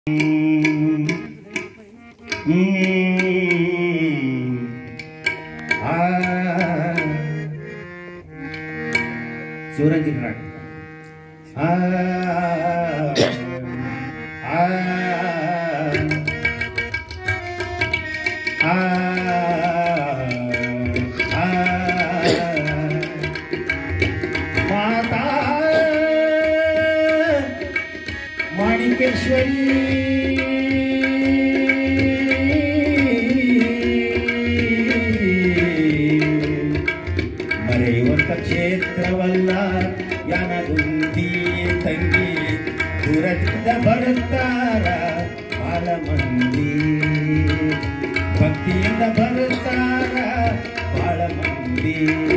Shivaranjan rot ಆ ಆ ಆ ಆ ಮಾತಾ ಮಾಣಿಕೇಶ್ವರಿ ಮರೆಯುವಂತ ಕ್ಷೇತ್ರವಲ್ಲ ಯಾನದುಂದಿ ತಂಗಿ ದೂರದಿಂದ ಬರುತ್ತಾರ ಬಾಳ ಮಂದಿ ಭಕ್ತಿಯಿಂದ ಬರುತ್ತಾರ ಬಾಳ ಮಂದಿ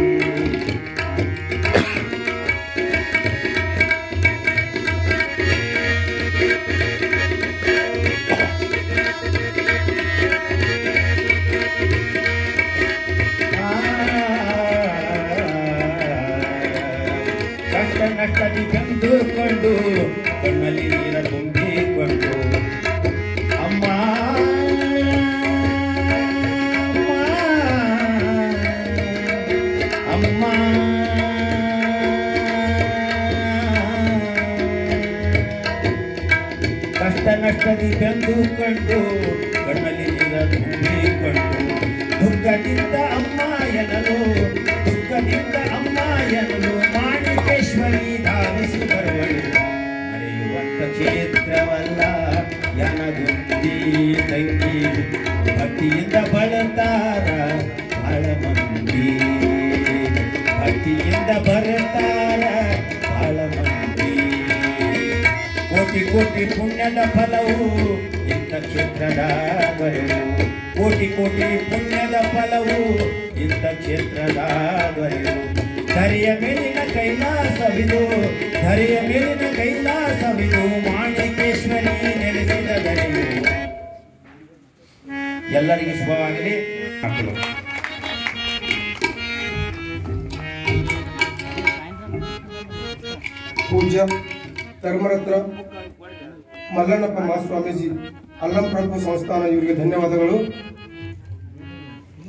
ಕಷ್ಟ ನಷ್ಟದಿ ಕಂಡುಕೊಂಡು ಕಣ್ಣಲ್ಲಿ ನೀರ ತುಂಬಿಕೊಂಡು ಅಮ್ಮ ಅಮ್ಮ ಕಷ್ಟ ನಷ್ಟದಿ ಬೆಂದುಕೊಂಡು ಕಣ್ಣಲ್ಲಿ ನೀರ ತುಂಬಿಕೊಂಡು ದುಃಖದಿಂದ ಅಮ್ಮ ಎನ್ನಲು ದುಃಖದಿಂದ ಅಮ್ಮ ಎನ್ನಲು ಮಾಣಿಕೇಶ್ವರಿ ಧಾವಿಸಿ ಬರುವಳು ಮರೆಯುವಂತ ಕ್ಷೇತ್ರವಲ್ಲ ಯನಗುಂದಿ ತಂಗಿ ಭಕ್ತಿಯಿಂದ ಬಳತಾರ ಬಹಳ ಮಂದಿ ಭಕ್ತಿಯಿಂದ ಬರುತ್ತಾರ ಬಹಳ ಮಂದಿ ಕೋಟಿ ಕೋಟಿ ಪುಣ್ಯದ ಫಲವು ಇಂಥ ಕ್ಷೇತ್ರದ ದೊರೆವು ಕೋಟಿ ಕೋಟಿ ಪುಣ್ಯದ ಫಲವು ಇಂಥ ಕ್ಷೇತ್ರದ ದೊರೆವು ಧರೆಯ ಮೇಲಿನ ಕೈಲಾಸವಿದು ಧರೆಯ ಮೇಲಿನ ಕೈಲಾಸವಿದು ಮಾಣಿಕೇಶ್ವರಿ ನೆಲೆಸಿದ ದರೆಯು ಎಲ್ಲರಿಗೂ ಶುಭವಾಗಲಿ ಮಕ್ಕಳು ಪೂಜ್ಯ ಧರ್ಮರತ್ನ ಮಲ್ಲಣ್ಣಪ್ಪ ಮಹಾಸ್ವಾಮೀಜಿ ಅಲ್ಲಂ ಪ್ರಭು ಸಂಸ್ಥಾನ ಇವರಿಗೆ ಧನ್ಯವಾದಗಳು